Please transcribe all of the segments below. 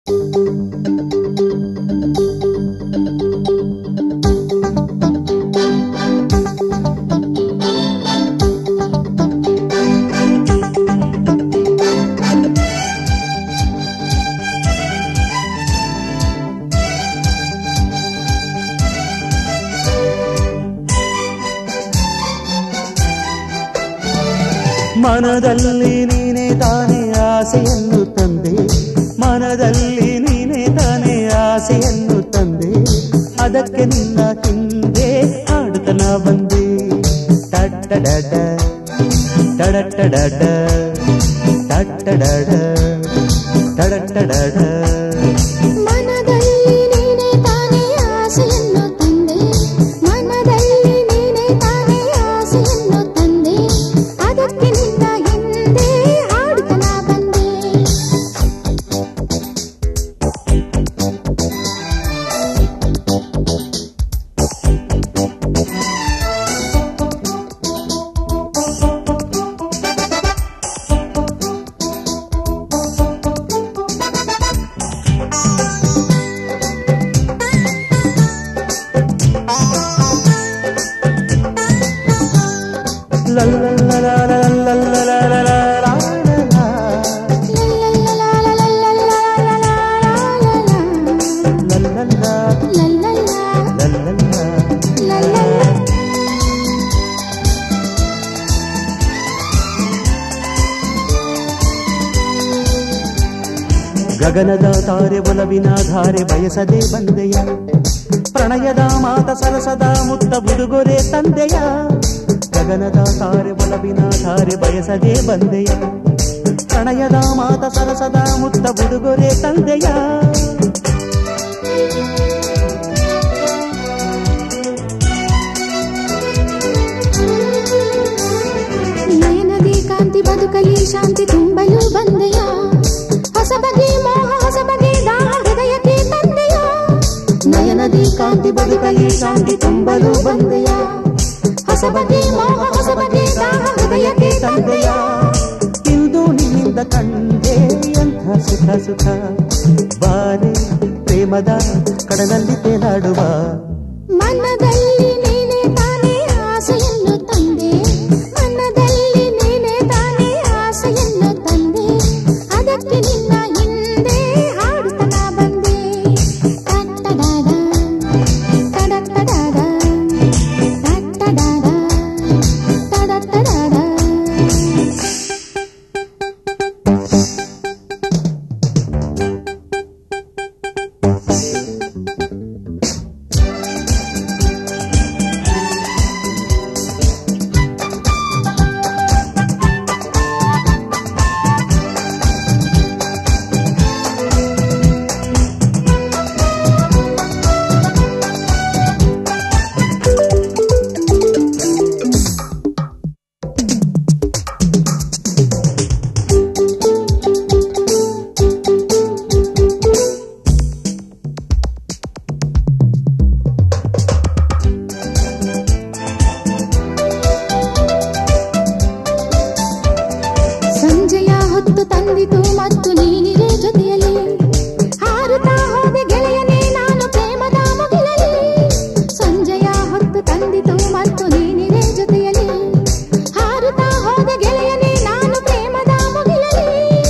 ಮನದಲ್ಲಿ ನೀನೇ ತಾನೇ ಆಸೆಯನ್ನು ತಂದೆ ಮನದಲ್ಲಿ ನೀನೇ ತಾನೇ ಆಸೆಯನ್ನು ತಂದೆ ಅದಕ್ಕೆ ನಿನ್ನ ಹಿಂದೆ ಹಾಡುತ್ತನ ಬಂದೆ ಟಟ್ಟಡಡ ಟಡಟ್ಟಡಡ ಟಟ್ಟಡಡ ಟಡಟ್ಟಡಡ ಮನದಲ್ಲಿ ನೀನೇ ತಾನೇ ಆಸೆಯನ್ನು ತಂದೆ ಮನದಲ್ಲಿ ನೀನೇ ತಾನೇ ಆಸೆಯನ್ನು ತಂದೆ ಅದಕ್ಕೆ ನಿನ್ನ ಹಿಂದೆ ಹಾಡುತ್ತನ ಬಂದೆ ಗಗನದ ತಾರೆ ಒಲವಿನ ಧಾರೆ ಬಯಸದೆ ಬಂದೆಯ ಪ್ರಣಯದ ಮಾತ ಸರಸದ ಮುತ್ತ ಬುಡುಗೊರೆ ತಂದೆಯ ಗಗನದ ತಾರೆ ಒಲವಿನ ಧಾರೆ ಬಯಸದೆ ಬಂದೆಯ ಪ್ರಣಯದ ಮಾತ ಸರಸದ ಮುತ್ತ ಬುಡುಗೊರೆ ತಂದೆಯ ನಯನದಿ ಕಾಂತಿ ಬದುಕಲಿ ಶಾಂತಿ ತುಂಬಲು ಬಂದೆಯ ಹೊಸ ಬಗೆ ಮೋಹ ಹೊಸ ಬಗೆ ದಾಹ ಹೃದಯಕ್ಕೆ ತಂದೆಯ ನಯನದಿ ಕಾಂತಿ ಬದುಕಲಿ ಶಾಂತಿ ತುಂಬಲು ಬಂದೆಯ ಹೊಸ ಬಗೆ ಮೋಹ ಹೊಸ ಬಗೆ ದಾಹ ಹೃದಯಕ್ಕೆ ತಂದೆಯ ಇಂದು ನಿನ್ನಿಂದ ಕಂಡೆ ಎಂಥ ಸುಖ ಸುಖ ಬಾರೆ ಪ್ರೇಮದ ಕಡಲಲ್ಲಿ ತೇಲಾಡುವ ಮನದಲ್ಲಿ ನೀನೇ ತಾನೇ ಆಸೆಯನ್ನು ತಂದೆ ಮನದಲ್ಲಿ ನೀನೇ ತಾನೇ ಆಸೆಯನ್ನು ತಂದೆ ಅದಕ್ಕೆ ನಿನ್ನ ಹಿಂದೆ ಹಾಡುತ್ತನ ಬಂದೆ ಟಟ್ಟಡಾಡ, ಟಡಟ್ಟಡಾಡ, ಟಟ್ಟಡಾಡ, ಟಡಟ್ಟಡಾಡ. ಸಂಜೆಯ ಹೊತ್ತು ತಂದಿತು ಮತ್ತು ನೀನಿರೆ ಜೊತೆಯಲ್ಲಿ ಹಾರುತ್ತಾ ಹೋದೆ ಗೆಳೆಯನೇ ನಾನು ಪ್ರೇಮದ ಮುಗಿಲಲ್ಲಿ ಸಂಜೆಯ ಹೊತ್ತು ತಂದಿತು ಮತ್ತು ನೀನಿರೆ ಜೊತೆಯಲ್ಲಿ ಹಾರುತ್ತಾ ಹೋದೆ ಗೆಳೆಯನೇ ನಾನು ಪ್ರೇಮದ ಮುಗಿಲಲ್ಲಿ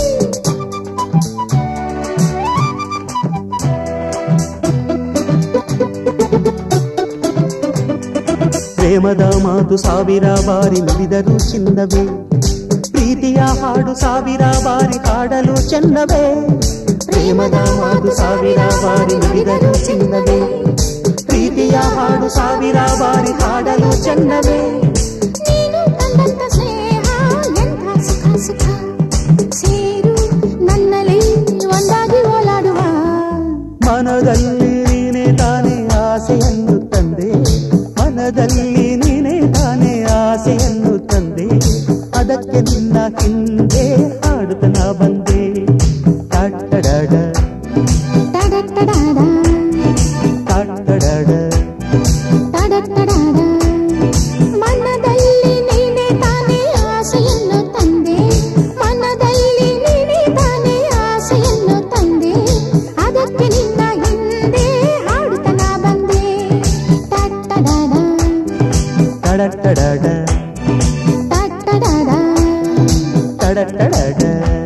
ಪ್ರೇಮದ ಮಾತು ಸಾವಿರ ಬಾರಿ ನುಡಿದರೂ ಚಿನ್ನವೇ ಪ್ರೀತಿಯ ಹಾಡು ಸಾವಿರ ಬಾರಿ ಹಾಡಲು ಚೆನ್ನವೇ ಪ್ರೇಮದ ಮಾತು ಸಾವಿರ ಬಾರಿ ನುಡಿದರೂ ಚಿನ್ನವೇ ಪ್ರೀತಿಯ ಹಾಡು ಸಾವಿರ ಬಾರಿ ಹಾಡಲು ಚೆನ್ನವೇ ನೀನು ತಂದಂತ ಸ್ನೇಹ ಎಂಥ ಸುಖ ಸುಖ ಸೇರು ನನ್ನಲ್ಲಿ ಒಂದಾಗಿ ಓಲಾಡುವ ಮನದಲ್ಲಿ ನೀನೇ ತಾನೇ ಆಸೆಯನ್ನು ತಂದೆ ಮನದಲ್ಲಿ ನೀನೇ ತಾನೇ ಆಸೆಯನ್ನು ತಂದೆ ಅದಕ್ಕೆ ನಿನ್ನ ಹಿಂದೆ ಹಾಡುತ್ತನ ಬಂದೆ ಟಟ್ಟಡಡ ಟಡಟ್ಟಡಾಡ, ಟಟ್ಟಡಡ ಟಡಟ್ಟಡಾಡ. ಮನದಲ್ಲಿ ನೀನೇ ತಾನೇ ಆಸೆಯನ್ನು ತಂದೆ ಮನದಲ್ಲಿ ನೀನೇ ತಾನೇ ಆಸೆಯನ್ನು ತಂದೆ ಅದಕ್ಕೆ ನಿನ್ನ ಹಿಂದೆ ಹಾಡುತ್ತನ ಬಂದೆ ಟಟ್ಟಡಡ ಟಡಟಡಡ ಟಟ್ಟಡಡ ಟಡಟಡಡ